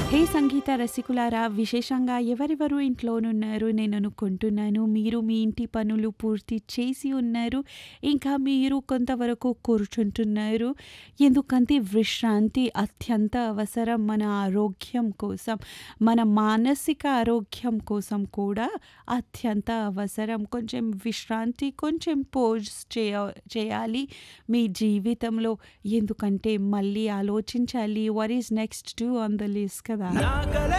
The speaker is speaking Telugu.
హే సంగీత రసికులారా విశేషంగా ఎవరెవరు ఇంట్లోనున్నారు నేను అనుకుంటున్నాను మీరు మీ ఇంటి పనులు పూర్తి చేసి ఉన్నారు ఇంకా మీరు కొంతవరకు కూర్చుంటున్నారు ఎందుకంటే విశ్రాంతి అత్యంత అవసరం మన ఆరోగ్యం కోసం మన మానసిక ఆరోగ్యం కోసం కూడా అత్యంత అవసరం కొంచెం విశ్రాంతి కొంచెం పోజ్ చేయ చేయాలి మీ జీవితంలో ఎందుకంటే మళ్ళీ ఆలోచించాలి what is next to on the list కదా నా కలే